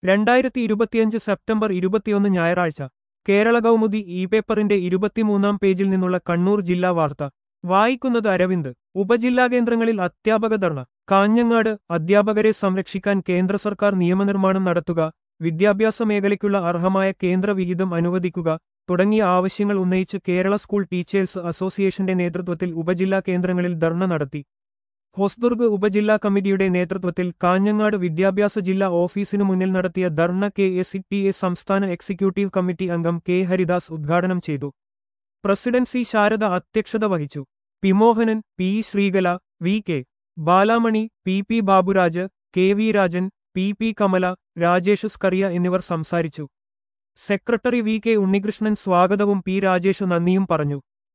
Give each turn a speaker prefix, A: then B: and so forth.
A: രണ്ടായിരത്തി ഇരുപത്തിയഞ്ച് സെപ്റ്റംബർ ഇരുപത്തിയൊന്ന് ഞായറാഴ്ച കേരള കൗമുദി ഇ പേപ്പറിന്റെ ഇരുപത്തിമൂന്നാം പേജിൽ നിന്നുള്ള കണ്ണൂർ ജില്ലാ വാർത്ത വായിക്കുന്നത് അരവിന്ദ് ഉപജില്ലാ കേന്ദ്രങ്ങളിൽ അധ്യാപക ധർണ കാഞ്ഞങ്ങാട് അധ്യാപകരെ സംരക്ഷിക്കാൻ കേന്ദ്ര സർക്കാർ നിയമനിർമ്മാണം നടത്തുക വിദ്യാഭ്യാസ മേഖലയ്ക്കുള്ള അർഹമായ കേന്ദ്ര വിഹിതം അനുവദിക്കുക തുടങ്ങിയ ആവശ്യങ്ങൾ ഉന്നയിച്ച് കേരള സ്കൂൾ ടീച്ചേഴ്സ് അസോസിയേഷന്റെ നേതൃത്വത്തിൽ ഉപജില്ലാ കേന്ദ്രങ്ങളിൽ ധർണ നടത്തി ഹൊസ്ദുർഗ് ഉപജില്ലാ കമ്മിറ്റിയുടെ നേതൃത്വത്തിൽ കാഞ്ഞങ്ങാട് വിദ്യാഭ്യാസ ജില്ലാ ഓഫീസിനു മുന്നിൽ നടത്തിയ ധർണ കെ എസ് ടി എ സംസ്ഥാന എക്സിക്യൂട്ടീവ് കമ്മിറ്റി അംഗം കെ ഹരിദാസ് ഉദ്ഘാടനം ചെയ്തു പ്രസിഡന്റ് സി ശാരദ അധ്യക്ഷത വഹിച്ചു P Mohanan P Sreekala V K Balamani P P Baburaj K V Rajan P P Kamala Rajesh Scaria എന്നിവർ സംസാരിച്ചു സെക്രട്ടറി വി കെ ഉണ്ണികൃഷ്ണൻ സ്വാഗതവും പി രാജേഷ് നന്ദിയും പറഞ്ഞു